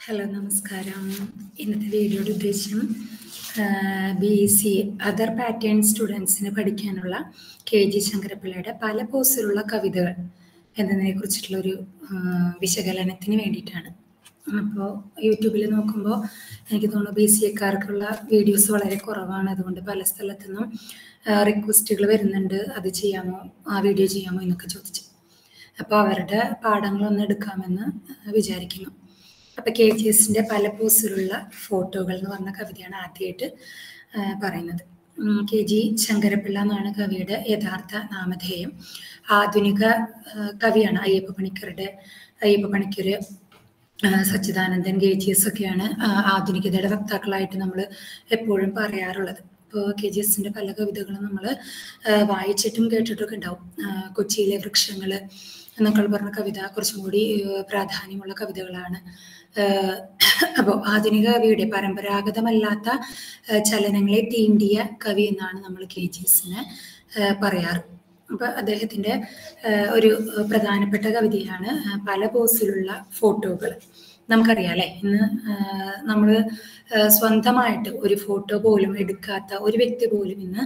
hello നമസ്കാരം ഇന്നത്തെ വീഡിയോയുടെ ഉദ്ദേശം ബി സി അതർ പാറ്റേൺ സ്റ്റുഡൻസിന് പഠിക്കാനുള്ള കെ ജി ശങ്കരപ്പിള്ളയുടെ പല പോസിലുള്ള കവിതകൾ എന്നതിനെ കുറിച്ചിട്ടുള്ള ഒരു വിശകലനത്തിന് വേണ്ടിയിട്ടാണ് അപ്പോൾ യൂട്യൂബിൽ നോക്കുമ്പോൾ എനിക്ക് തോന്നുന്നു ബി സി എക്കാർക്കുള്ള വീഡിയോസ് വളരെ കുറവാണ് അതുകൊണ്ട് പല സ്ഥലത്തു നിന്നും റിക്വസ്റ്റുകൾ വരുന്നുണ്ട് അത് ചെയ്യാമോ ആ വീഡിയോ ചെയ്യാമോ എന്നൊക്കെ ചോദിച്ചു അപ്പോൾ അവരുടെ പാഠങ്ങളൊന്ന് എടുക്കാമെന്ന് വിചാരിക്കുന്നു അപ്പൊ കെ ജി എസിന്റെ പല പോസിലുള്ള ഫോട്ടോകൾ എന്ന് പറഞ്ഞ കവിതയാണ് ആദ്യമായിട്ട് പറയുന്നത് കെ ജി ശങ്കരപ്പിള്ള എന്നാണ് കവിയുടെ യഥാർത്ഥ നാമധേയം ആധുനിക കവിയാണ് അയ്യപ്പ പണിക്കരുടെ Ayyappa Panicker Sachidanandan K G S ഒക്കെയാണ് ആധുനികതയുടെ വക്താക്കളായിട്ട് നമ്മൾ എപ്പോഴും പറയാറുള്ളത് ഇപ്പോൾ കെ ജി എസിന്റെ പല കവിതകളും നമ്മൾ വായിച്ചിട്ടും കേട്ടിട്ടൊക്കെ ഉണ്ടാവും കൊച്ചിയിലെ വൃക്ഷങ്ങൾ എന്നൊക്കെ പറഞ്ഞ കവിത കുറച്ചും കൂടി പ്രാധാന്യമുള്ള കവിതകളാണ് അപ്പോൾ ആധുനിക കവിയുടെ പരമ്പരാഗതമല്ലാത്ത ചലനങ്ങളെ തീണ്ടിയ കവി എന്നാണ് നമ്മൾ കെ ജി എസിന് പറയാറ് അപ്പൊ അദ്ദേഹത്തിന്റെ ഒരു പ്രധാനപ്പെട്ട കവിതയാണ് പല പോസിലുള്ള ഫോട്ടോകൾ നമുക്കറിയാം അല്ലെ ഇന്ന് നമ്മൾ സ്വന്തമായിട്ട് ഒരു ഫോട്ടോ പോലും എടുക്കാത്ത ഒരു വ്യക്തി പോലും ഇന്ന്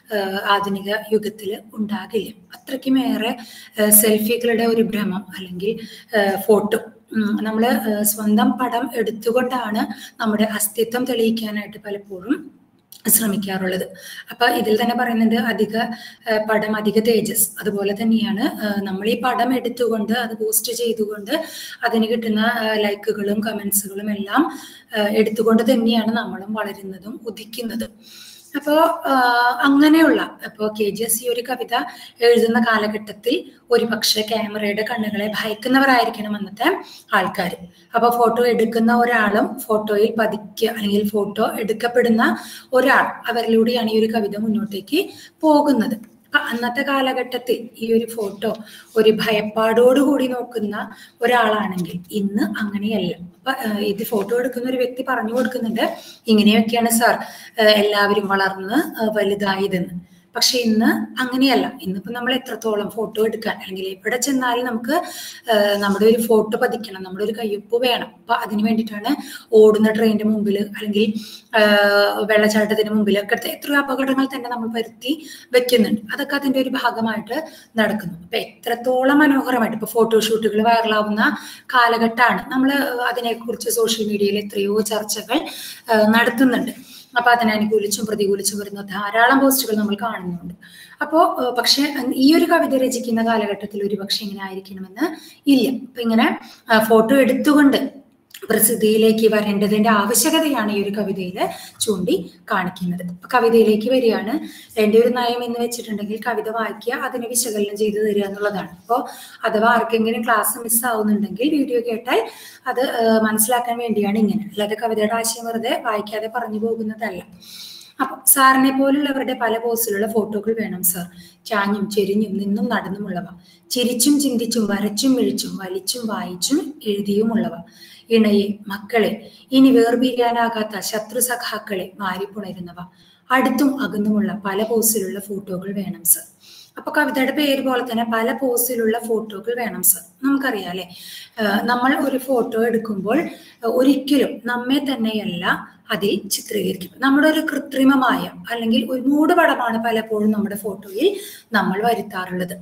ആധുനിക യുഗത്തിൽ ഉണ്ടാകില്ല അത്രയ്ക്കുമേറെ സെൽഫികളുടെ ഒരു ഭ്രമം അല്ലെങ്കിൽ ഫോട്ടോ നമ്മൾ സ്വന്തം പടം എടുത്തുകൊണ്ടാണ് നമ്മുടെ അസ്തിത്വം തെളിയിക്കാനായിട്ട് പലപ്പോഴും ശ്രമിക്കാറുള്ളത് അപ്പൊ ഇതിൽ തന്നെ പറയുന്നുണ്ട് അധിക പടം അധിക തേജസ് അതുപോലെ തന്നെയാണ് നമ്മൾ ഈ പടം എടുത്തുകൊണ്ട് അത് പോസ്റ്റ് ചെയ്തുകൊണ്ട് അതിന് കിട്ടുന്ന ലൈക്കുകളും കമന്റ്സുകളും എല്ലാം എടുത്തുകൊണ്ട് തന്നെയാണ് നമ്മളും വളരുന്നതും ഉദിക്കുന്നതും അപ്പോ അങ്ങനെയുള്ള ഇപ്പോ കെ ജി എസ് ഈ ഒരു കവിത എഴുതുന്ന കാലഘട്ടത്തിൽ ഒരു പക്ഷെ ക്യാമറയുടെ കണ്ണുകളെ ഭയക്കുന്നവരായിരിക്കണം അന്നത്തെ ആൾക്കാർ അപ്പൊ ഫോട്ടോ എടുക്കുന്ന ഒരാളും ഫോട്ടോയിൽ പതിക്കുക അല്ലെങ്കിൽ ഫോട്ടോ എടുക്കപ്പെടുന്ന ഒരാൾ അവരിലൂടെയാണ് ഈ ഒരു കവിത മുന്നോട്ടേക്ക് പോകുന്നത് അന്നത്തെ കാലഘട്ടത്തിൽ ഈ ഒരു ഫോട്ടോ ഒരു ഭയപ്പാടോടുകൂടി നോക്കുന്ന ഒരാളാണെങ്കിൽ ഇന്ന് അങ്ങനെയല്ല അപ്പൊ ഇത് ഫോട്ടോ എടുക്കുന്ന ഒരു വ്യക്തി പറഞ്ഞു കൊടുക്കുന്നുണ്ട് ഇങ്ങനെയൊക്കെയാണ് സാർ എല്ലാവരും വളർന്ന് വലുതായതെന്ന് പക്ഷെ ഇന്ന് അങ്ങനെയല്ല ഇന്നിപ്പോ നമ്മൾ എത്രത്തോളം ഫോട്ടോ എടുക്കാൻ അല്ലെങ്കിൽ എവിടെ ചെന്നാലും നമുക്ക് നമ്മുടെ ഒരു ഫോട്ടോ പതിക്കണം നമ്മുടെ ഒരു കയ്യൊപ്പ് വേണം അപ്പൊ അതിന് വേണ്ടിയിട്ടാണ് ഓടുന്ന ട്രെയിനിന്റെ മുമ്പിൽ അല്ലെങ്കിൽ വെള്ളച്ചാട്ടത്തിന് മുമ്പിൽ ഒക്കെ എത്രയോ അപകടങ്ങൾ തന്നെ നമ്മൾ വരുത്തി വെക്കുന്നുണ്ട് അതൊക്കെ അതിന്റെ ഒരു ഭാഗമായിട്ട് നടക്കുന്നു അപ്പൊ എത്രത്തോളം മനോഹരമായിട്ട് ഇപ്പൊ ഫോട്ടോഷൂട്ടുകൾ വൈറലാവുന്ന കാലഘട്ടമാണ് നമ്മൾ അതിനെക്കുറിച്ച് സോഷ്യൽ മീഡിയയിൽ എത്രയോ ചർച്ചകൾ നടത്തുന്നുണ്ട് അപ്പൊ അതിനെ അനുകൂലിച്ചും പ്രതികൂലിച്ചും വരുന്ന ധാരാളം പോസ്റ്റുകൾ നമ്മൾ കാണുന്നുണ്ട് അപ്പോ പക്ഷെ ഈ ഒരു കവിത രചിക്കുന്ന കാലഘട്ടത്തിൽ ഒരു പക്ഷെ ഇങ്ങനെ ആയിരിക്കണമെന്ന് ഇല്ല അപ്പൊ ഇങ്ങനെ ഫോട്ടോ എടുത്തുകൊണ്ട് പ്രസിദ്ധിയിലേക്ക് വരേണ്ടതിന്റെ ആവശ്യകതയാണ് ഈ ഒരു കവിതയിൽ ചൂണ്ടി കാണിക്കുന്നത് അപ്പൊ കവിതയിലേക്ക് വരികയാണ് എൻ്റെ ഒരു നയം എന്ന് വെച്ചിട്ടുണ്ടെങ്കിൽ കവിത വായിക്കുക അതിനെ വിശകലനം ചെയ്തു തരിക എന്നുള്ളതാണ് അപ്പോൾ അഥവാ ആർക്കെങ്കിലും ക്ലാസ് മിസ്സാവുന്നുണ്ടെങ്കിൽ വീഡിയോ കേട്ടാൽ അത് മനസ്സിലാക്കാൻ വേണ്ടിയാണ് ഇങ്ങനെ അല്ലാതെ കവിതയുടെ ആശയം വെറുതെ വായിക്കാതെ പറഞ്ഞു പോകുന്നതല്ല അപ്പൊ സാറിനെ പോലുള്ളവരുടെ പല പോസിലുള്ള ഫോട്ടോകൾ വേണം സാർ ചാഞ്ഞും ചെരിഞ്ഞും നിന്നും നടന്നുമുള്ളവ ചിരിച്ചും ചിന്തിച്ചും വരച്ചും മിഴിച്ചും വലിച്ചും വായിച്ചും എഴുതിയുമുള്ളവ ഇണയെ മക്കളെ ഇനി വേർപിരിയാനാകാത്ത ശത്രു സഖാക്കളെ വാരിപ്പുണരുന്നവ അടുത്തും അകന്നുമുള്ള പല പോസിലുള്ള ഫോട്ടോകൾ വേണം സർ അപ്പൊ കവിതയുടെ പേര് പോലെ തന്നെ പല പോസിലുള്ള ഫോട്ടോകൾ വേണം സർ നമുക്കറിയാം അല്ലെ നമ്മൾ ഒരു ഫോട്ടോ എടുക്കുമ്പോൾ ഒരിക്കലും നമ്മെ തന്നെയല്ല അതിൽ ചിത്രീകരിക്കും നമ്മുടെ ഒരു കൃത്രിമമായ അല്ലെങ്കിൽ ഒരു മൂടുപടമാണ് പലപ്പോഴും നമ്മുടെ ഫോട്ടോയിൽ നമ്മൾ വരുത്താറുള്ളത്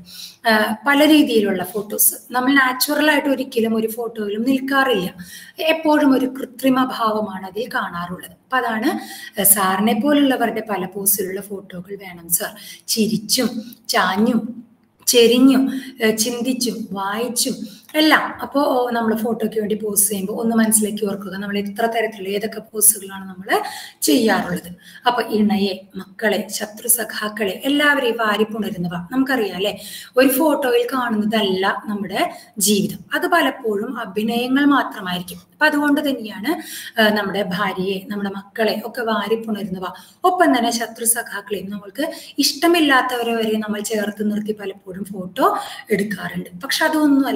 പല രീതിയിലുള്ള ഫോട്ടോസ് നമ്മൾ നാച്ചുറൽ ആയിട്ട് ഒരിക്കലും ഒരു ഫോട്ടോയിലും നിൽക്കാറില്ല എപ്പോഴും ഒരു കൃത്രിമ ഭാവമാണ് അതിൽ കാണാറുള്ളത് അപ്പൊ അതാണ് സാറിനെ പോലുള്ളവരുടെ പല പോസിലുള്ള ഫോട്ടോകൾ വേണം സാർ ചിരിച്ചും ചാഞ്ഞും ചെരിഞ്ഞും ചിന്തിച്ചും വായിച്ചും എല്ലാം അപ്പോൾ നമ്മൾ ഫോട്ടോയ്ക്ക് വേണ്ടി പോസ് ചെയ്യുമ്പോൾ ഒന്ന് മനസ്സിലേക്ക് ഓർക്കുക നമ്മൾ എത്ര തരത്തിലുള്ള ഏതൊക്കെ പോസുകളാണ് നമ്മൾ ചെയ്യാറുള്ളത് അപ്പൊ ഇണയെ മക്കളെ ശത്രു സഖാക്കളെ എല്ലാവരെയും വാരിപ്പുണരുന്നവ നമുക്കറിയാം അല്ലെ ഒരു ഫോട്ടോയിൽ കാണുന്നതല്ല നമ്മുടെ ജീവിതം അത് പലപ്പോഴും അഭിനയങ്ങൾ മാത്രമായിരിക്കും അപ്പൊ അതുകൊണ്ട് തന്നെയാണ് നമ്മുടെ ഭാര്യയെ നമ്മുടെ മക്കളെ ഒക്കെ വാരിപ്പുണരുന്നവ ഒപ്പം തന്നെ ശത്രു സഖാക്കളെയും നമ്മൾക്ക് ഇഷ്ടമില്ലാത്തവരെ വരെ നമ്മൾ ചേർത്ത് നിർത്തി പലപ്പോഴും ഫോട്ടോ എടുക്കാറുണ്ട് പക്ഷെ അതൊന്നുമല്ല യഥാർത്ഥ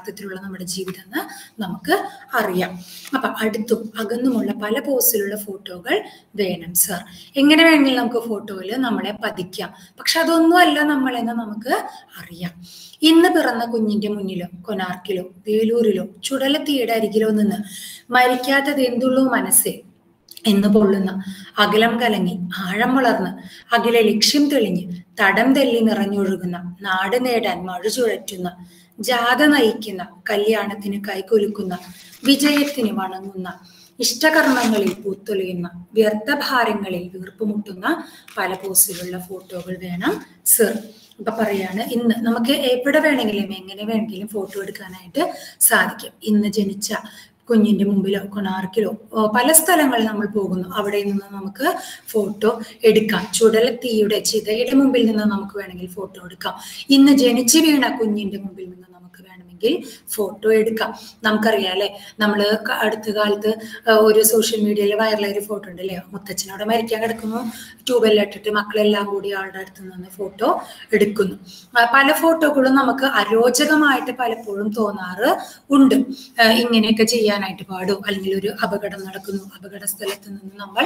യഥാർത്ഥത്തിലുള്ള നമ്മുടെ ജീവിതം എന്ന് നമുക്ക് അറിയാം അപ്പൊ അടുത്തും അകന്നുമുള്ള പല പോസിലുള്ള ഫോട്ടോകൾ വേണം സർ എങ്ങനെ വേണമെങ്കിലും നമുക്ക് ഫോട്ടോയിൽ നമ്മളെ പതിക്കാം പക്ഷെ അതൊന്നും അല്ല നമ്മളെന്ന് നമുക്ക് അറിയാം ഇന്ന് പിറന്ന കുഞ്ഞിന്റെ മുന്നിലോ കൊനാർക്കിലോ വേലൂരിലോ ചുടലത്തീയുടെ അരികിലോ നിന്ന് മരിക്കാത്തത് എന്തുള്ളൂ മനസ്സേ എന്ന് പൊള്ളുന്ന അകലം കലങ്ങി ആഴം വളർന്ന് അകലെ ലക്ഷ്യം തെളിഞ്ഞ് തടം തെല്ലി നിറഞ്ഞൊഴുകുന്ന നാട് നേടാൻ മഴ ചുഴറ്റുന്ന ജാഥ നയിക്കുന്ന കല്യാണത്തിന് കൈകൊലുക്കുന്ന വിജയത്തിന് വണങ്ങുന്ന ഇഷ്ടകർമ്മങ്ങളിൽ പൂത്തൊലിയുന്ന വ്യർത്ഥഭാരങ്ങളിൽ വീർപ്പുമുട്ടുന്ന പല പോസിലുള്ള ഫോട്ടോകൾ വേണം സർ ഇപ്പൊ പറയാണ് ഇന്ന് നമുക്ക് എവിടെ വേണമെങ്കിലും എങ്ങനെ വേണമെങ്കിലും ഫോട്ടോ എടുക്കാനായിട്ട് സാധിക്കും ഇന്ന് ജനിച്ച കുഞ്ഞിന്റെ മുമ്പിലോ കൊണാർക്കിലോ പല സ്ഥലങ്ങളിൽ നമ്മൾ പോകുന്നു അവിടെ നിന്ന് നമുക്ക് ഫോട്ടോ എടുക്കാം ചുടലത്തീയുടെ ചിതയുടെ മുമ്പിൽ നിന്ന് നമുക്ക് വേണമെങ്കിൽ ഫോട്ടോ എടുക്കാം ഇന്ന് ജനിച്ചു വീണ കുഞ്ഞിന്റെ മുമ്പിൽ നിന്ന് നമുക്ക് വേണമെങ്കിൽ ഫോട്ടോ എടുക്കാം നമുക്കറിയാം അല്ലെ നമ്മൾ അടുത്ത കാലത്ത് ഒരു സോഷ്യൽ മീഡിയയിൽ വൈറലായ ഒരു ഫോട്ടോ ഉണ്ട് അല്ലേ മുത്തച്ഛനോടെ മരിക്കാൻ കിടക്കുന്നു ട്യൂബെല്ലാം ഇട്ടിട്ട് മക്കളെല്ലാം കൂടി ആളുടെ അടുത്ത് നിന്ന് ഫോട്ടോ എടുക്കുന്നു പല ഫോട്ടോകളും നമുക്ക് അരോചകമായിട്ട് പലപ്പോഴും തോന്നാറ് ഉണ്ട് ഇങ്ങനെയൊക്കെ ചെയ്യാനായിട്ട് പാടും അല്ലെങ്കിൽ ഒരു അപകടം നടക്കുന്നു അപകട സ്ഥലത്ത് നിന്ന് നമ്മൾ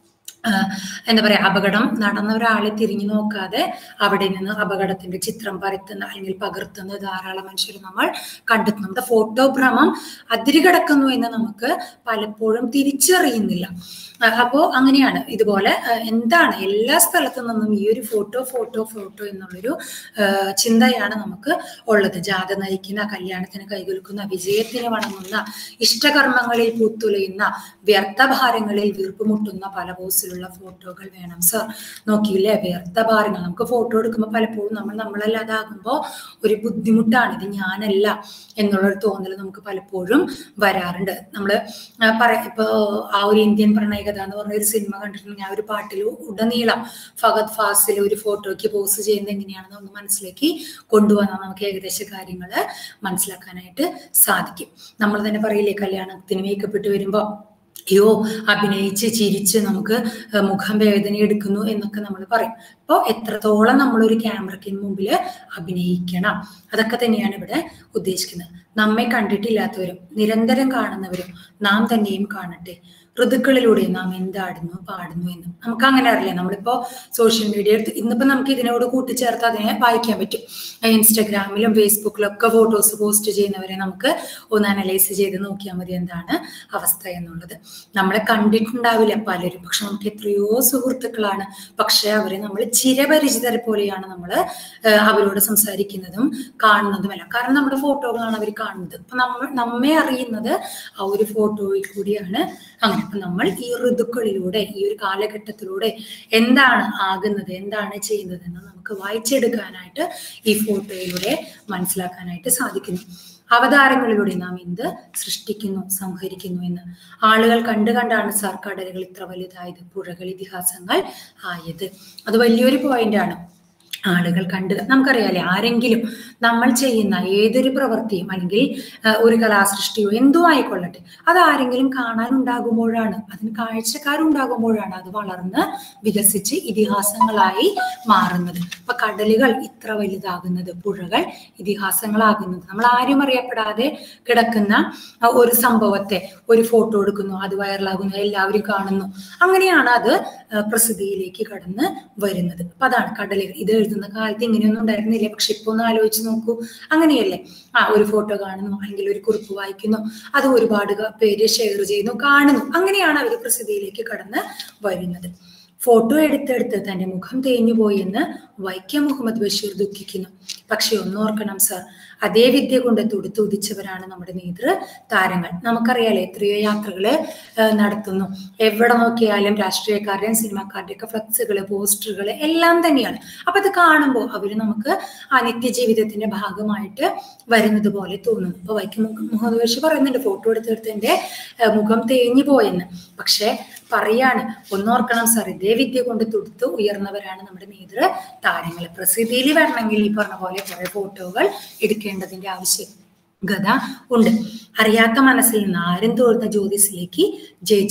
എന്താ പറയാ അപകടം നടന്ന ഒരാളെ തിരിഞ്ഞു നോക്കാതെ അവിടെ നിന്ന് അപകടത്തിന്റെ ചിത്രം പരത്തുന്ന അല്ലെങ്കിൽ പകർത്തുന്ന ധാരാളം മനുഷ്യർ നമ്മൾ കണ്ടെത്തുന്നു നമ്മുടെ ഫോട്ടോ ഭ്രമം അതിരുകിടക്കുന്നു എന്ന് നമുക്ക് പലപ്പോഴും തിരിച്ചറിയുന്നില്ല അപ്പോ അങ്ങനെയാണ് ഇതുപോലെ എന്താണ് എല്ലാ സ്ഥലത്തു നിന്നും ഈ ഒരു ഫോട്ടോ ഫോട്ടോ ഫോട്ടോ എന്നുള്ളൊരു ചിന്തയാണ് നമുക്ക് ഉള്ളത് ജാഥ നയിക്കുന്ന കല്യാണത്തിന് കൈകൊലുക്കുന്ന വിജയത്തിന് വണങ്ങുന്ന ഇഷ്ടകർമ്മങ്ങളിൽ പൂത്തുലയുന്ന വ്യർത്ഥഭാരങ്ങളിൽ വീർപ്പുമുട്ടുന്ന പല പോസിലുള്ള ഫോട്ടോകൾ വേണം സർ നോക്കിയില്ലേ വ്യർത്ഥഭാരങ്ങൾ നമുക്ക് ഫോട്ടോ എടുക്കുമ്പോൾ പലപ്പോഴും നമ്മൾ നമ്മളല്ലാതാകുമ്പോൾ ഒരു ബുദ്ധിമുട്ടാണ് ഇത് ഞാനല്ല എന്നുള്ളൊരു തോന്നൽ നമുക്ക് പലപ്പോഴും വരാറുണ്ട് നമ്മൾ പറ ഇപ്പോ ആ ഒരു ഇന്ത്യൻ പ്രണയികത എന്ന് പറഞ്ഞ ഒരു സിനിമ കണ്ടിട്ടുണ്ടെങ്കിൽ ആ ഒരു പാട്ടിൽ ഉടനീളം ഫഹദ് ഫാസിൽ ഒരു ഫോട്ടോയ്ക്ക് പോസ്റ്റ് ചെയ്യുന്നത് എങ്ങനെയാണെന്ന് ഒന്ന് മനസ്സിലേക്ക് കൊണ്ടുവന്നാൽ നമുക്ക് ഏകദേശ കാര്യങ്ങൾ മനസ്സിലാക്കാനായിട്ട് സാധിക്കും നമ്മൾ തന്നെ പറയില്ലേ കല്യാണത്തിന് മേക്കപ്പ് ഇട്ട് വരുമ്പോൾ അയ്യോ അഭിനയിച്ച് ചിരിച്ച് നമുക്ക് മുഖം വേദന എടുക്കുന്നു എന്നൊക്കെ നമ്മൾ പറയും അപ്പോൾ എത്രത്തോളം നമ്മളൊരു ക്യാമറയ്ക്ക് മുമ്പിൽ അഭിനയിക്കണം അതൊക്കെ തന്നെയാണ് ഇവിടെ ഉദ്ദേശിക്കുന്നത് നമ്മെ കണ്ടിട്ടില്ലാത്തവരും നിരന്തരം കാണുന്നവരും നാം തന്നെയും കാണട്ടെ ഋതുക്കളിലൂടെ നാം എന്താടുന്നു പാടുന്നു എന്ന് നമുക്ക് അങ്ങനെ അറിയില്ല നമ്മളിപ്പോ സോഷ്യൽ മീഡിയ എടുത്ത് ഇന്നിപ്പോ നമുക്ക് ഇതിനോട് കൂട്ടിച്ചേർത്ത് അതിനെ വായിക്കാൻ പറ്റും ഇൻസ്റ്റഗ്രാമിലും ഫേസ്ബുക്കിലും ഒക്കെ ഫോട്ടോസ് പോസ്റ്റ് ചെയ്യുന്നവരെ നമുക്ക് ഒന്ന് അനലൈസ് ചെയ്ത് നോക്കിയാൽ മതി എന്താണ് അവസ്ഥ എന്നുള്ളത് നമ്മളെ കണ്ടിട്ടുണ്ടാവില്ല പലരും പക്ഷെ നമുക്ക് എത്രയോ സുഹൃത്തുക്കളാണ് പക്ഷെ അവരെ നമ്മൾ ചിരപരിചിതരെ പോലെയാണ് നമ്മൾ അവരോട് സംസാരിക്കുന്നതും കാണുന്നതുമല്ല കാരണം നമ്മുടെ ഫോട്ടോകളാണ് അവർ കാണുന്നത് അപ്പൊ നമ്മൾ നമ്മെ അറിയുന്നത് ആ ഒരു ഫോട്ടോയിൽ കൂടിയാണ് അങ്ങനെ അപ്പൊ നമ്മൾ ഈ ഋതുക്കളിലൂടെ ഈ ഒരു കാലഘട്ടത്തിലൂടെ എന്താണ് ആകുന്നത് എന്താണ് ചെയ്യുന്നത് എന്ന് നമുക്ക് വായിച്ചെടുക്കാനായിട്ട് ഈ ഫോട്ടോയിലൂടെ മനസ്സിലാക്കാനായിട്ട് സാധിക്കുന്നു അവതാരങ്ങളിലൂടെ നാം എന്ത് സൃഷ്ടിക്കുന്നു സംഹരിക്കുന്നു എന്ന് ആളുകൾ കണ്ടു കണ്ടാണ് സാർ കടലുകൾ ഇത്ര വലുതായത് പുഴകൾ ഇതിഹാസങ്ങൾ ആയത് അത് വലിയൊരു പോയിന്റ് ആണ് ആളുകൾ കണ്ട് നമുക്കറിയാലേ ആരെങ്കിലും നമ്മൾ ചെയ്യുന്ന ഏതൊരു പ്രവൃത്തിയും അല്ലെങ്കിൽ ഒരു കലാസൃഷ്ടിയോ എന്തോ ആയിക്കൊള്ളട്ടെ അത് ആരെങ്കിലും കാണാനുണ്ടാകുമ്പോഴാണ് അതിന് കാഴ്ചക്കാരുണ്ടാകുമ്പോഴാണ് അത് വളർന്ന് വികസിച്ച് ഇതിഹാസങ്ങളായി മാറുന്നത് അപ്പൊ കടലുകൾ ഇത്ര വലുതാകുന്നത് പുഴകൾ ഇതിഹാസങ്ങളാകുന്നത് നമ്മൾ ആരും അറിയപ്പെടാതെ കിടക്കുന്ന ഒരു സംഭവത്തെ ഒരു ഫോട്ടോ എടുക്കുന്നു അത് വൈറലാകുന്നു എല്ലാവരും കാണുന്നു അങ്ങനെയാണ് അത് പ്രസിദ്ധിയിലേക്ക് കടന്ന് വരുന്നത് അപ്പൊ അതാണ് കടലുകൾ ഇത് എഴുതുന്ന കാലത്ത് ഇങ്ങനെയൊന്നും ഉണ്ടായിരുന്നില്ല പക്ഷെ ഇപ്പൊ ഒന്ന് ആലോചിച്ച് നോക്കൂ അങ്ങനെയല്ലേ ആ ഒരു ഫോട്ടോ കാണുന്നു അല്ലെങ്കിൽ ഒരു കുറിപ്പ് വായിക്കുന്നു അത് ഒരുപാട് പേര് ഷെയർ ചെയ്യുന്നു കാണുന്നു അങ്ങനെയാണ് അവർ പ്രസിദ്ധിയിലേക്ക് കടന്ന് വരുന്നത് ഫോട്ടോ എടുത്തെടുത്ത് തന്റെ മുഖം തേഞ്ഞുപോയി എന്ന് വൈക്കം മുഹമ്മദ് ബഷീർ ദുഃഖിക്കുന്നു പക്ഷെ ഒന്നോർക്കണം സർ അതേ വിദ്യ കൊണ്ട് തുടുത്തുദിച്ചവരാണ് നമ്മുടെ നേതൃ താരങ്ങൾ നമുക്കറിയാലോ എത്രയോ യാത്രകള് നടത്തുന്നു എവിടെ നോക്കിയാലും രാഷ്ട്രീയക്കാരുടെയും സിനിമാക്കാരുടെയും ഒക്കെ ഫ്ലക്സുകള് പോസ്റ്ററുകൾ എല്ലാം തന്നെയാണ് അപ്പൊ അത് കാണുമ്പോൾ അവര് നമുക്ക് ആ നിത്യജീവിതത്തിന്റെ ഭാഗമായിട്ട് വരുന്നത് പോലെ തോന്നുന്നു ഇപ്പൊ വൈക്കം മുഹമ്മദ് ബഷീർ പറയുന്നുണ്ട് ഫോട്ടോ എടുത്തെടുത്ത് എന്റെ മുഖം തേഞ്ഞു പോയെന്ന് പക്ഷെ പറയാണ് ഒന്നോർക്കണം സാർ ഇതേ വിദ്യ കൊണ്ട് തുടുത്ത് ഉയർന്നവരാണ് നമ്മുടെ നേതൃ താരങ്ങൾ പ്രസിദ്ധിയിൽ വരണമെങ്കിൽ ഈ പറഞ്ഞ പോലെ കുറെ ഫോട്ടോകൾ എടുക്കേണ്ടതിന്റെ ആവശ്യകത ഉണ്ട് അറിയാത്ത മനസ്സിൽ നിന്ന് ആരും തോന്നുന്ന ജ്യോതിസിലേക്ക് ജയിച്ചവർ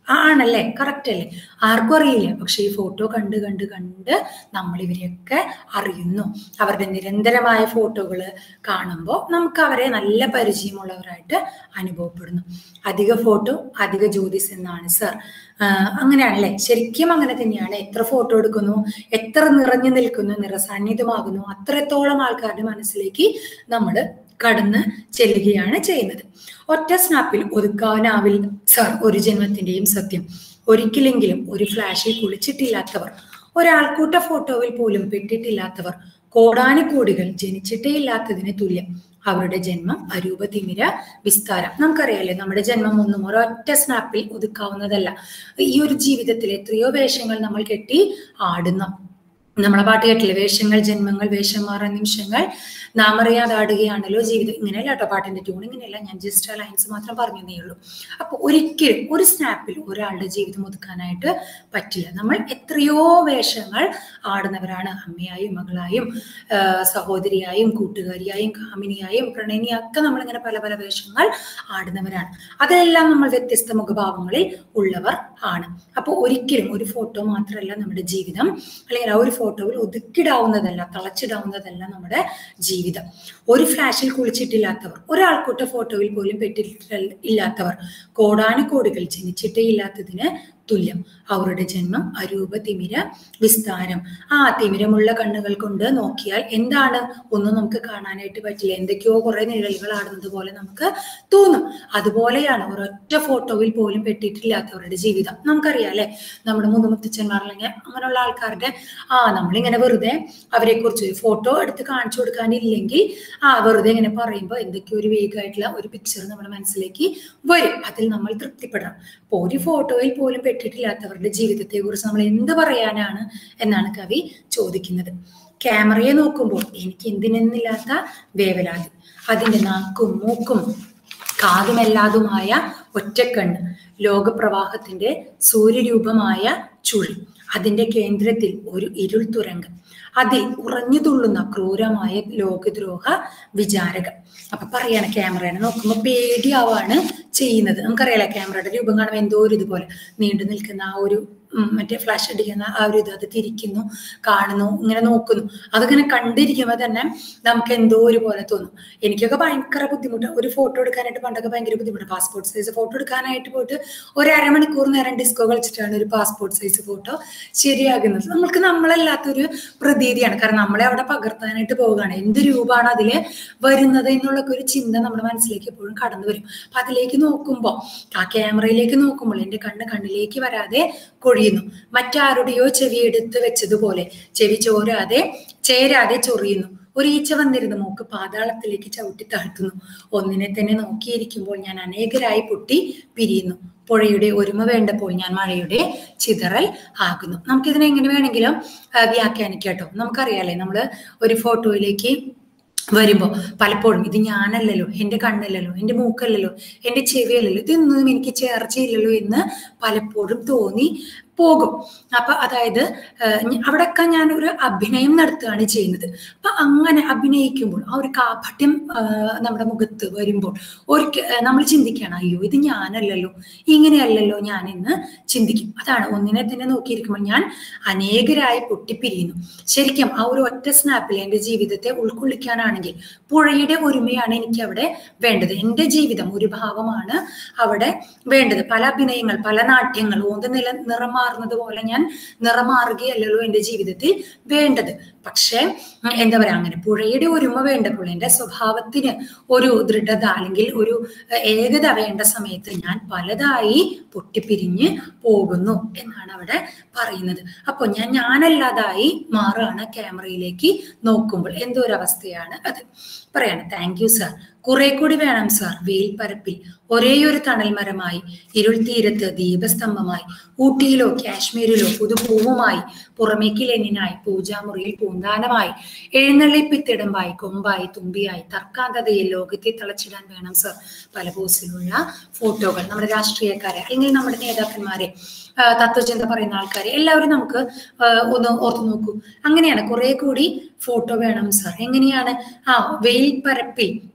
ആണല്ലേ കറക്റ്റ് അല്ലേ ആർക്കും അറിയില്ല പക്ഷെ ഈ ഫോട്ടോ കണ്ട് കണ്ട് കണ്ട് നമ്മൾ ഇവരെയൊക്കെ അറിയുന്നു അവരുടെ നിരന്തരമായ ഫോട്ടോകൾ കാണുമ്പോൾ നമുക്ക് അവരെ നല്ല പരിചയമുള്ളവരായിട്ട് അനുഭവപ്പെടുന്നു അധിക ഫോട്ടോ അധിക ജ്യോതിസ് എന്നാണ് സർ അങ്ങനെയാണല്ലേ ശരിക്കും അങ്ങനെ തന്നെയാണ് എത്ര ഫോട്ടോ എടുക്കുന്നു എത്ര നിറഞ്ഞു നിൽക്കുന്നു നിറസാന്നിധ്യമാകുന്നു അത്രത്തോളം ആൾക്കാരുടെ മനസ്സിലേക്ക് നമ്മൾ കടന്ന് ചെല്ലുകയാണ് ചെയ്യുന്നത് ഒറ്റ സ്നാപ്പിൽ ഒതുക്കാനാവിൽ സർ ഒരു ജന്മത്തിന്റെയും സത്യം ഒരിക്കലെങ്കിലും ഒരു ഫ്ലാഷിൽ കുളിച്ചിട്ടില്ലാത്തവർ ഒരാൾക്കൂട്ട ഫോട്ടോയിൽ പോലും പെട്ടിട്ടില്ലാത്തവർ കോടാനുകോടികൾ ജനിച്ചിട്ടേ ഇല്ലാത്തതിന് തുല്യം അവരുടെ ജന്മം അരൂപ തിമിര വിസ്താരം നമുക്കറിയാലേ നമ്മുടെ ജന്മം ഒന്നും ഒരൊറ്റ സ്നാപ്പിൽ ഒതുക്കാവുന്നതല്ല ഈ ഒരു ജീവിതത്തിൽ എത്രയോ വേഷങ്ങൾ നമ്മൾ കെട്ടി ആടുന്നു നമ്മളെ പാട്ട് കേട്ടില്ലേ വേഷങ്ങൾ ജന്മങ്ങൾ വേഷം മാറുന്ന നിമിഷങ്ങൾ നാം അറിയാതെ ആടുകയാണല്ലോ ജീവിതം ഇങ്ങനെയല്ല കേട്ടോ പാട്ടിന്റെ ട്യൂൺ ഇങ്ങനെയല്ല ഞാൻ ജസ്റ്റ് ആ ലൈൻസ് മാത്രം പറഞ്ഞതേ ഉള്ളൂ അപ്പൊ ഒരിക്കലും ഒരു സ്നാപ്പിൽ ഒരാളുടെ ജീവിതം ഒതുക്കാനായിട്ട് പറ്റില്ല നമ്മൾ എത്രയോ വേഷങ്ങൾ ആടുന്നവരാണ് അമ്മയായും മകളായും സഹോദരിയായും കൂട്ടുകാരിയായും കാമിനിയായും പ്രണയിനിയും ഒക്കെ നമ്മളിങ്ങനെ പല പല വേഷങ്ങൾ ആടുന്നവരാണ് അതെല്ലാം നമ്മൾ വ്യത്യസ്ത മുഖഭാവങ്ങളിൽ ഉള്ളവർ ആണ് അപ്പോൾ ഒരിക്കലും ഒരു ഫോട്ടോ മാത്രമല്ല നമ്മുടെ ജീവിതം അല്ലെങ്കിൽ ആ ഒരു ഫോട്ടോയിൽ ഒതുക്കിടാവുന്നതല്ല തളച്ചിടാവുന്നതല്ല നമ്മുടെ ജീവിതം ഒരു ഫ്ലാഷിൽ കുളിച്ചിട്ടില്ലാത്തവർ ഒരാൾക്കൂട്ട ഫോട്ടോയിൽ പോലും പെട്ടിട്ട് ഇല്ലാത്തവർ കോടാനുകോടികൾ ജനിച്ചിട്ടേ ഇല്ലാത്തതിന് തുല്യം അവരുടെ ജന്മം അരൂപ തിമിര വിസ്താരം ആ തിമിരമുള്ള കണ്ണുകൾ കൊണ്ട് നോക്കിയാൽ എന്താണ് ഒന്നും നമുക്ക് കാണാനായിട്ട് പറ്റില്ല എന്തൊക്കെയോ കുറെ നിഴലുകൾ ആടുന്നത് പോലെ നമുക്ക് തോന്നും അതുപോലെയാണ് ഒരൊറ്റ ഫോട്ടോയിൽ പോലും പെട്ടിട്ടില്ലാത്തവരുടെ ജീവിതം നമുക്കറിയാം അല്ലെ നമ്മുടെ മുതുമുത്തച്ഛന്മാർ അല്ലെങ്കിൽ അങ്ങനെയുള്ള ആൾക്കാരുടെ ആ നമ്മളിങ്ങനെ വെറുതെ അവരെ കുറിച്ച് ഒരു ഫോട്ടോ എടുത്ത് കാണിച്ചു കൊടുക്കാനില്ലെങ്കിൽ ആ വെറുതെ ഇങ്ങനെ പറയുമ്പോൾ എന്തൊക്കെയോ ഒരു വേഗമായിട്ടുള്ള ഒരു പിക്ചർ നമ്മുടെ മനസ്സിലേക്ക് വരും അതിൽ നമ്മൾ തൃപ്തിപ്പെടണം അപ്പൊ ഒരു ഫോട്ടോയിൽ പോലും പെട്ടിട്ടില്ലാത്തവരുടെ ജീവിതത്തെ കുറിച്ച് നമ്മൾ എന്ത് പറയാനാണ് എന്നാണ് കവി ചോദിക്കുന്നത് ക്യാമറയെ നോക്കുമ്പോൾ എനിക്ക് എന്തിനെന്നില്ലാത്ത വേവലാതി അതിന്റെ നാക്കും മൂക്കും കാതുമെല്ലാതുമായ ഒറ്റക്കണ്ണ് ലോകപ്രവാഹത്തിന്റെ സൂര്യരൂപമായ ചുഴി അതിന്റെ കേന്ദ്രത്തിൽ ഒരു ഇരുൾ തുരങ്കം അതിൽ ഉറഞ്ഞു തുള്ളുന്ന ക്രൂരമായ ലോകദ്രോഹ വിചാരകം അപ്പൊ പറയാണ് ക്യാമറയെ നോക്കുമ്പോൾ പേടിയാവാണ് ചെയ്യുന്നത് നമുക്കറിയാലോ ക്യാമറയുടെ രൂപം കാണുമ്പോൾ എന്തോ ഒരു ഇതുപോലെ നീണ്ടു നിൽക്കുന്ന ആ ഒരു മറ്റേ ഫ്ലാഷ് അടിക്കുന്ന ആ ഒരു ഇത് അത് തിരിക്കുന്നു കാണുന്നു ഇങ്ങനെ നോക്കുന്നു അതിങ്ങനെ കണ്ടിരിക്കുമ്പോൾ തന്നെ നമുക്ക് എന്തോ ഒരു പോലെ തോന്നും എനിക്കൊക്കെ ഭയങ്കര ബുദ്ധിമുട്ട് ഒരു ഫോട്ടോ എടുക്കാനായിട്ട് പണ്ടൊക്കെ ഭയങ്കര ബുദ്ധിമുട്ട് പാസ്പോർട്ട് സൈസ് ഫോട്ടോ എടുക്കാനായിട്ട് പോയിട്ട് ഒരു അരമണിക്കൂർ നേരം ഡിസ്കോ കളിച്ചിട്ടാണ് ഒരു പാസ്പോർട്ട് സൈസ് ഫോട്ടോ ശരിയാകുന്നത് നമ്മൾക്ക് നമ്മളല്ലാത്തൊരു പ്രതീതിയാണ് കാരണം നമ്മളെ അവിടെ പകർത്താനായിട്ട് പോവുകയാണ് എന്ത് രൂപമാണ് അതിൽ വരുന്നത് എന്നുള്ളൊക്കെ ഒരു ചിന്ത നമ്മുടെ മനസ്സിലേക്ക് എപ്പോഴും കടന്നു വരും അപ്പൊ അതിലേക്ക് നോക്കുമ്പോൾ ആ ക്യാമറയിലേക്ക് നോക്കുമ്പോൾ എൻ്റെ കണ്ണ് കണ്ണിലേക്ക് വരാതെ കൊഴിയുന്നു മറ്റാരുടെയോ ചെവി എടുത്ത് വെച്ചതുപോലെ ചെവി ചോരാതെ ചേരാതെ ചൊറിയുന്നു ഒരു ഈച്ച വന്നിരുന്ന മൂക്ക് പാതാളത്തിലേക്ക് ചവിട്ടി താഴ്ത്തുന്നു ഒന്നിനെ തന്നെ നോക്കിയിരിക്കുമ്പോൾ ഞാൻ അനേകരായി പൊട്ടി പിരിയുന്നു പുഴയുടെ ഒരുമ വേണ്ടപ്പോൾ ഞാൻ മഴയുടെ ചിതറൽ ആകുന്നു നമുക്കിതിനെ എങ്ങനെ വേണമെങ്കിലും വ്യാഖ്യാനിക്കാം കേട്ടോ നമുക്കറിയാലേ നമ്മൾ ഒരു ഫോട്ടോയിലേക്ക് വരുമ്പോൾ പലപ്പോഴും ഇത് ഞാനല്ലല്ലോ എൻ്റെ കണ്ണല്ലല്ലോ എൻ്റെ മൂക്കല്ലല്ലോ എൻ്റെ ചെവിയല്ലല്ലോ ഇതൊന്നും എനിക്ക് ചേർച്ചയില്ലല്ലോ എന്ന് പലപ്പോഴും തോന്നി പോകും അപ്പൊ അതായത് അവിടെയൊക്കെ ഞാൻ ഒരു അഭിനയം നടത്തുകയാണ് ചെയ്യുന്നത് അപ്പൊ അങ്ങനെ അഭിനയിക്കുമ്പോൾ ആ ഒരു കാപട്യം നമ്മുടെ മുഖത്ത് വരുമ്പോൾ ഒരിക്കൽ നമ്മൾ ചിന്തിക്കുകയാണ് അയ്യോ ഇത് ഞാനല്ലല്ലോ ഇങ്ങനെയല്ലല്ലോ ഞാൻ എന്ന് ചിന്തിക്കും അതാണ് ഒന്നിനെ തന്നെ നോക്കിയിരിക്കുമ്പോൾ ഞാൻ അനേകരായി പൊട്ടിപ്പിരിയുന്നു ശരിക്കും ആ ഒരു ഒറ്റ സ്നാപ്പിൽ എൻ്റെ ജീവിതത്തെ ഉൾക്കൊള്ളിക്കാനാണെങ്കിൽ പുഴയുടെ ഒരുമയാണ് എനിക്ക് അവിടെ വേണ്ടത് എൻ്റെ ജീവിതം ഒരു ഭാവമാണ് അവിടെ വേണ്ടത് പല അഭിനയങ്ങൾ പല നാട്യങ്ങൾ ഓന്ത് നില നിറമാ മാറുന്നത് പോലെ ഞാൻ നിറമാറുകയല്ലല്ലോ എൻ്റെ ജീവിതത്തിൽ വേണ്ടത് പക്ഷേ എന്താ പറയാ അങ്ങനെ പുഴയുടെ ഒരുമ വേണ്ടപ്പോൾ എൻ്റെ സ്വഭാവത്തിന് ഒരു ദൃഢത അല്ലെങ്കിൽ ഒരു ഏകത വേണ്ട സമയത്ത് ഞാൻ പലതായി പൊട്ടിപ്പിരിഞ്ഞ് പോകുന്നു എന്നാണ് അവിടെ പറയുന്നത് അപ്പോൾ ഞാൻ ഞാനല്ലാതായി മാറുകയാണ് ക്യാമറയിലേക്ക് നോക്കുമ്പോൾ എന്തോ ഒരു അവസ്ഥയാണ് അത് പറയാണ് താങ്ക് യു സാർ കുറെ കൂടി വേണം സാർ വെയിൽ പരപ്പിൽ ഒരേയൊരു തണൽ മരമായി ഇരുൾ തീരത്ത് ദീപസ്തംഭമായി ഊട്ടിയിലോ കാശ്മീരിലോ പുതുപൂവുമായി പുറമേക്ക് ലെനിനായി പൂജാമുറിയിൽ പൂന്താനമായി എഴുന്നള്ളിപ്പിത്തിടമ്പായി കൊമ്പായി തുമ്പിയായി തർക്കാന്തതയിൽ ലോകത്തെ തളച്ചിടാൻ വേണം സർ പല പോസിലുള്ള ഫോട്ടോകൾ നമ്മുടെ രാഷ്ട്രീയക്കാരെ അല്ലെങ്കിൽ നമ്മുടെ നേതാക്കന്മാരെ തത്വചിന്ത പറയുന്ന ആൾക്കാരെ എല്ലാവരും നമുക്ക് ഒന്ന് ഓർത്തു നോക്കൂ അങ്ങനെയാണ് കുറെ കൂടി ഫോട്ടോ വേണം സർ എങ്ങനെയാണ് ആ വെയിൽ പരപ്പിൽ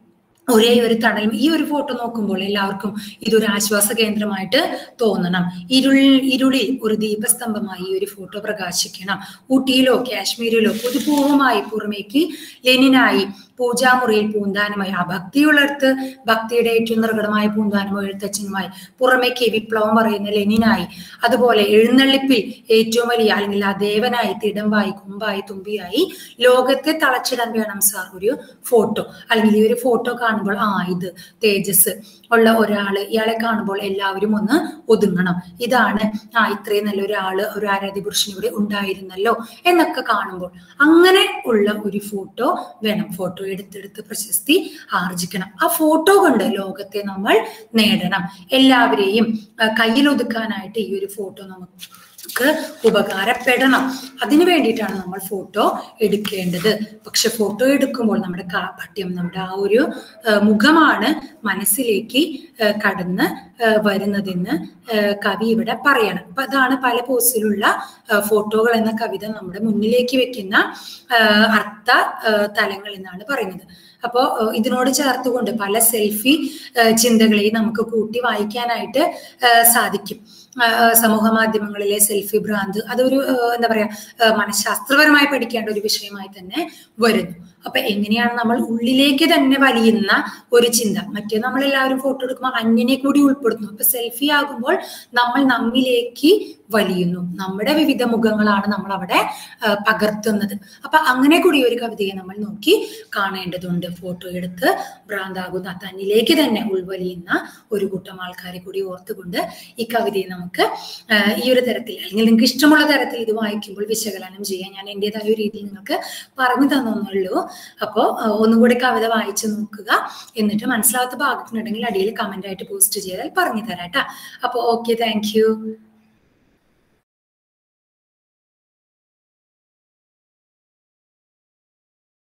ഒരേ ഒരു തണൽ ഈ ഒരു ഫോട്ടോ നോക്കുമ്പോൾ എല്ലാവർക്കും ഇതൊരു ആശ്വാസ കേന്ദ്രമായിട്ട് തോന്നണം ഇരുൾ ഇരുളിൽ ഒരു ദീപസ്തംഭമായി ഈ ഒരു ഫോട്ടോ പ്രകാശിക്കണം ഊട്ടിയിലോ കാശ്മീരിലോ പുതുപൂർവമായി പുറമേക്ക് ലെനിനായി പൂജാമുറിയിൽ പൂന്താനമായി ആ ഭക്തിയുള്ളടത്ത് ഭക്തിയുടെ ഏറ്റവും നിർഘടമായ പൂന്താനമോ എഴുത്തച്ഛനുമായി പുറമേക്ക് വിപ്ലവം പറയുന്ന ലെനിനായി അതുപോലെ എഴുന്നള്ളിപ്പിൽ ഏറ്റവും വലിയ അല്ലെങ്കിൽ ആ ദേവനായി തിടമ്പായി കുമ്പായി തുമ്പിയായി ലോകത്തെ തളച്ചിടാൻ വേണം സാർ ഒരു ഫോട്ടോ അല്ലെങ്കിൽ ഈ ഒരു ഫോട്ടോ കാണുമ്പോൾ ആ ഇത് തേജസ് ഉള്ള ഒരാള് ഇയാളെ കാണുമ്പോൾ എല്ലാവരും ഒന്ന് ഒതുങ്ങണം ഇതാണ് ആ ഇത്രയും നല്ല ഒരാള് ഒരു ആരാധ്യ പുരുഷൻ ഇവിടെ ഉണ്ടായിരുന്നല്ലോ എന്നൊക്കെ കാണുമ്പോൾ അങ്ങനെ ഉള്ള ഒരു ഫോട്ടോ വേണം ഫോട്ടോ എടുത്തെടുത്ത് പ്രശസ്തി ആർജിക്കണം ആ ഫോട്ടോ കൊണ്ട് ലോകത്തെ നമ്മൾ നേടണം എല്ലാവരെയും ആ, കയ്യിലൊതുക്കാനായിട്ട് ഈ ഒരു ഫോട്ടോ നമുക്ക് നമുക്ക് ഉപകാരപ്പെടണം അതിനു വേണ്ടിയിട്ടാണ് നമ്മൾ ഫോട്ടോ എടുക്കേണ്ടത് പക്ഷെ ഫോട്ടോ എടുക്കുമ്പോൾ നമ്മുടെ കാപട്യം നമ്മുടെ ആ ഒരു ആ, മുഖമാണ് മനസ്സിലേക്ക് ആ, കടന്ന് ആ, വരുന്നതെന്ന് ആ, കവി ഇവിടെ പറയണം അപ്പൊ അതാണ് പല പോസിലുള്ള ആ, ഫോട്ടോകൾ എന്ന കവിത നമ്മുടെ മുന്നിലേക്ക് വെക്കുന്ന ആ, അർത്ഥ ആ, തലങ്ങൾ എന്നാണ് പറയുന്നത് അപ്പോൾ ഇതിനോട് ചേർത്തുകൊണ്ട് പല സെൽഫി ചിന്തകളെയും നമുക്ക് കൂട്ടി വായിക്കാനായിട്ട് ആ, സാധിക്കും ആ, സമൂഹ മാധ്യമങ്ങളിലെ സെൽഫി ഭ്രാന്ത് അതൊരു ആ, എന്താ പറയാ ആ, മനഃശാസ്ത്രപരമായി പഠിക്കേണ്ട ഒരു വിഷയമായി തന്നെ വരുന്നു അപ്പൊ എങ്ങനെയാണ് നമ്മൾ ഉള്ളിലേക്ക് തന്നെ വലിയുന്ന ഒരു ചിന്ത മറ്റേ നമ്മൾ എല്ലാവരും ഫോട്ടോ എടുക്കുമ്പോൾ അന്യനെ കൂടി ഉൾപ്പെടുത്തുന്നു അപ്പൊ സെൽഫി ആകുമ്പോൾ നമ്മൾ നമ്മിലേക്ക് വലിയുന്നു നമ്മുടെ വിവിധ മുഖങ്ങളാണ് നമ്മൾ അവിടെ ആ, പകർത്തുന്നത് അപ്പൊ അങ്ങനെ കൂടി ഒരു കവിതയെ നമ്മൾ നോക്കി കാണേണ്ടതുണ്ട് ഫോട്ടോ എടുത്ത് ഭ്രാന്താകുന്ന തന്നിലേക്ക് തന്നെ ഉൾവലിയുന്ന ഒരു കൂട്ടം ആൾക്കാരെ കൂടി ഓർത്തുകൊണ്ട് ഈ കവിതയെ നമുക്ക് ആ, ഈ ഒരു തരത്തിൽ അല്ലെങ്കിൽ നിങ്ങൾക്ക് ഇഷ്ടമുള്ള തരത്തിൽ ഇത് വായിക്കുമ്പോൾ വിശകലനം ചെയ്യാൻ ഞാൻ എൻ്റെതായ ഒരു രീതിയിൽ നിങ്ങൾക്ക് പറഞ്ഞു തന്നുള്ളൂ അപ്പോൾ ഒന്നും കൂടി കവിത വായിച്ചു നോക്കുക എന്നിട്ട് മനസ്സിലാവാത്ത ഭാഗത്തിനുണ്ടെങ്കിൽ അടിയിൽ കമന്റ് ആയിട്ട് പോസ്റ്റ് ചെയ്താൽ പറഞ്ഞു തരാം കേട്ടോ അപ്പോൾ ഓക്കെ താങ്ക് യു